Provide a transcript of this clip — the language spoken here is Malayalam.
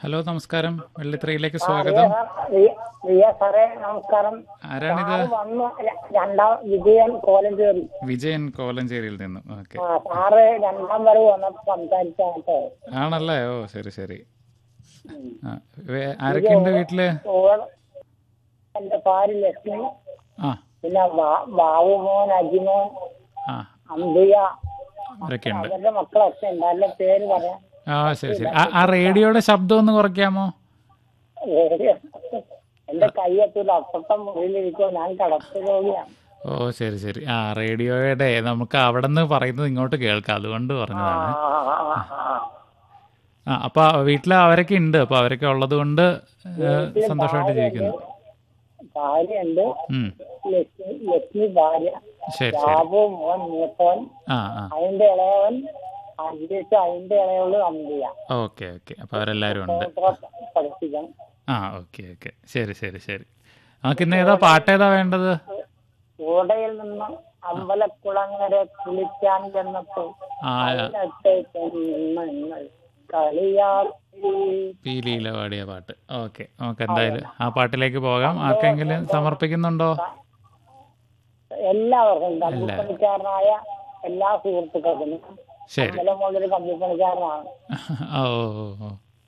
ഹലോ നമസ്കാരം വെള്ളിത്തിരയിലേക്ക് സ്വാഗതം റിയ സാറേ നമസ്കാരം ആരാണിത് സാറ് വന്നു ര- രണ്ടാം വിജയൻ കോലഞ്ചേരി വിജയൻ കോലഞ്ചേരിയിൽ നിന്നും ഓക്കെ ആ സാറ് രണ്ടാം വരവ് വന്നപ്പോ സംസാരിച്ചാട്ടോ ആണല്ലേ ഓ ശരി ശരി ആ വേ- ആരൊക്കെയുണ്ട് വീട്ടില് എന്റെ ഭാര്യ ലക്ഷ്മി ആ പിന്നെ ബാ- ബാബുമോൻ അജിമോൻ ആ അമ്പിയ അവരൊക്കെ ഉണ്ട് അവരുടെ മക്കളൊക്കെ ഉണ്ട് അതിന്റെ പേര് പറയാം ആ ശരി ശരി ആ- ആ റേഡിയോയുടെ ശബ്ദം ഒന്ന് കുറയ്ക്കാമോ ഏ- എന്റെ കയ്യെത്തൂല അപ്പുറത്തെ മുറിയിലിരിക്കുമോ ഞാൻ കടത്തു രോഗിയാണ് ഓ ശരി ശരി ആ റേഡിയോയുടെ നമുക്ക് അവിടെ നിന്ന് പറയുന്നത് ഇങ്ങോട്ട് കേൾക്കാം അതുകൊണ്ട് ആ, പറഞ്ഞതാണ് ആ, ആ, ആ. ആ അപ്പൊ വീട്ടിൽ അവരൊക്കെ ഉണ്ട് അപ്പൊ അവരൊക്കെ ഉള്ളത് കൊണ്ട് സന്തോഷമായിട്ട് ജീവിക്കുന്നു ഭാര്യയുണ്ട് ഉം ലക്ഷ്മി ലക്ഷ്മി ഭാര്യ ശരി ശരി ബാബു മോൻ മൂത്തോൻ ആ ആ അതിന്റെ ഇളയവൻ അഞ്ചേച്ച് അതിന്റെ ഇളയവള് അമ്പിയ ഓക്കെ ഓക്കെ അപ്പൊ അവരെല്ലാരും ഉണ്ട് പഠിപ്പിക്കണം ആ ഓക്കെ ഓക്കെ ശരി ശരി ശരി നമുക്ക് ഇന്ന് ഏതാ പാട്ട് ഏതാ വേണ്ടത് ഓടയിൽ നിന്ന് അമ്പലക്കുളങ്ങരെ കുളിക്കാൻ ചെന്നപ്പോൾ ആ അതിനകത്തെ പെണ്ണുങ്ങൾ കളിയാക്കി പീലിയിലെ പാടിയ പാട്ട് ഓക്കെ നമുക്ക് എന്തായാലും ആ പാട്ടിലേക്ക് പോകാം ആർക്കെങ്കിലും സമർപ്പിക്കുന്നുണ്ടോ എല്ലാവർക്കും കമ്പിപ്പണിക്കാരനായ എല്ലാ സുഹൃത്തുക്കൾക്കും ശരി അമ്പലം മുതൽ കമ്പിപ്പണിക്കാരനാണ് ഓ ഓ ഓ